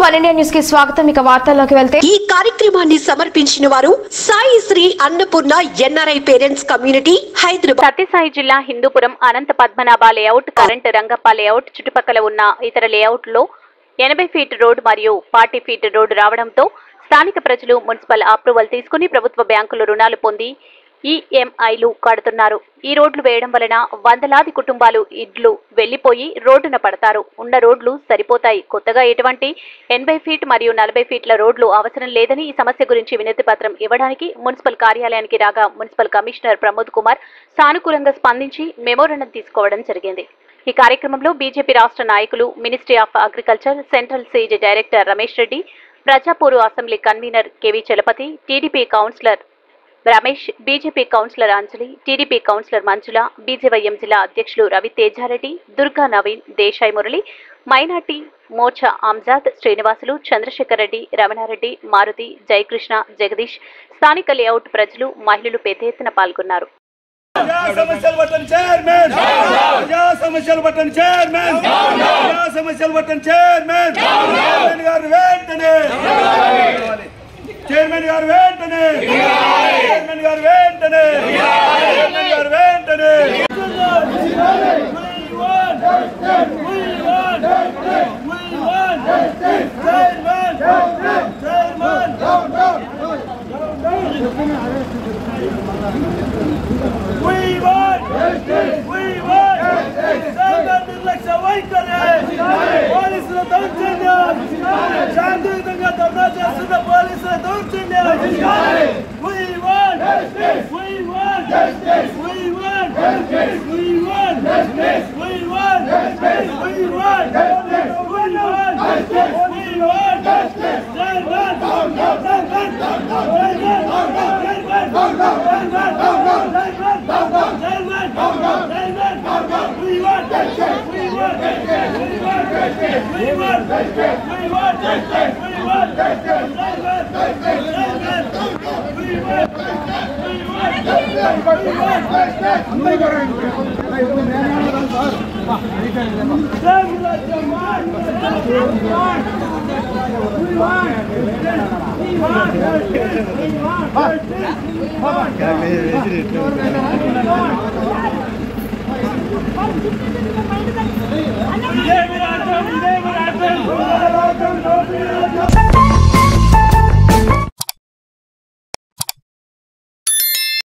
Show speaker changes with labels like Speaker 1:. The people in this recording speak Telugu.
Speaker 1: వన్ ఇండియా న్యూస్ కి స్వాగతం ఇక వార్తల్లోకి వెళ్తే
Speaker 2: ఈ కార్యక్రమాన్ని సమర్పించిన వారు Sai Sri Annapurna NRI parents community Hyderabad
Speaker 3: Sathya Sai జిల్లా Hindupuram Anantha Padmanabha layout current Rangappa layout చుట్టుపక్కల ఉన్న ఇతర లేఅవుట్లో ఎనభై ఫీట్ రోడ్ మరియు ఫార్టీ ఫీట్ రోడ్ రావడంతో స్థానిక ప్రజలు మున్సిపల్ అప్రూవల్ తీసుకుని ప్రభుత్వ బ్యాంకులు రుణాలు పొంది ఈఎంఐలు కడుతున్నారు ఈ రోడ్లు వేయడం వలన వందలాది కుటుంబాలు ఇడ్లు వెళ్లిపోయి రోడ్డున పడతారు ఉన్న రోడ్లు సరిపోతాయి కొత్తగా ఎటువంటి ఎనభై ఫీట్ మరియు నలభై ఫీట్ల రోడ్లు అవసరం లేదని ఈ సమస్య గురించి వినతి పత్రం ఇవ్వడానికి మున్సిపల్ కార్యాలయానికి రాగా మున్సిపల్ కమిషనర్ ప్రమోద్ కుమార్ సానుకూలంగా స్పందించి మెమోరండం తీసుకోవడం జరిగింది ఈ కార్యక్రమంలో బీజేపీ రాష్ట్ర నాయకులు మినిస్ట్రీ ఆఫ్ అగ్రికల్చర్ సెంట్రల్ సీజ్ director Ramesh Reddy Prajapuru assembly convener KV Chalapathi TDP councillor Ramesh BJP councillor Anjali TDP councillor Manjula BJYM జిల్లా అధ్యక్షులు రవి తేజారెడ్డి దుర్గా నవీన్ దేశాయ్ మురళి మైనార్టీ మోర్చా ఆమ్జాద్ శ్రీనివాసులు చంద్రశేఖర్ రెడ్డి రమణారెడ్డి మారుతి జయకృష్ణ జగదీష్ స్థానిక లేఅవుట్ ప్రజలు మహిళలు పెద్ద ఎత్తున పాల్గొన్నారు
Speaker 4: ప్రజా సమస్యలు బట్టన్ చైర్మన్ ప్రజా సమస్యలు బట్టన్ చైర్మన్ ప్రజా సమస్యలు బట్టన్ చైర్మన్ చైర్మన్ గారు వెంటనే చైర్మన్ గారు వెంటనే చైర్మన్ గారు వెంటనే చైర్మన్ గారు వెంటనే We want justice. We want justice. సర్వ నిర్లక్ష్య వైఖరి పోలీసుల దౌర్జన్యం శాంతియుతంగా ధర్నా చేస్తున్న పోలీసుల దౌర్జన్యం We want justice. We want justice. We want justice. We want justice. We want justice. We want justice. We want justice. We want justice. Jaiman. Jaiman. ఇదే విరాటం ఇదే విరాటం